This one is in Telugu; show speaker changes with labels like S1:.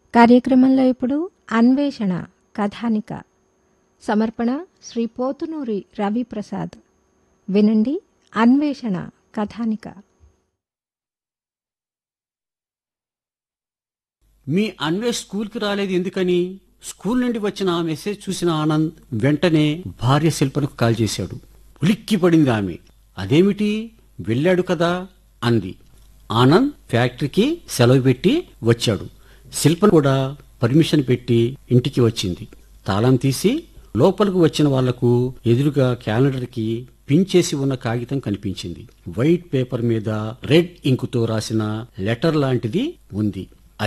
S1: కార్యక్రమంలో ఇప్పుడు అన్వేషణ కథానిక సమర్పణ శ్రీ పోతునూరి రవిప్రసాద్ వినండి అన్వేషణ కథానిక
S2: మీ అన్వేష్ స్కూల్కి రాలేదు ఎందుకని స్కూల్ నుండి వచ్చిన ఆ మెసేజ్ చూసిన ఆనంద్ వెంటనే భార్య శిల్పనకు కాల్ చేశాడు ఉలిక్కి పడింది ఆమె అదేమిటి వెళ్ళాడు కదా అంది ఆనంద్ ఫ్యాక్టరీకి సెలవు పెట్టి వచ్చాడు శిల్పను కూడా పర్మిషన్ పెట్టి ఇంటికి వచ్చింది తాళం తీసి లోపలికి వచ్చిన వాళ్లకు ఎదురుగా క్యాలెండర్కి పిన్ చేసి ఉన్న కాగితం కనిపించింది వైట్ పేపర్ మీద రెడ్ ఇంకుతో రాసిన లెటర్ లాంటిది ఉంది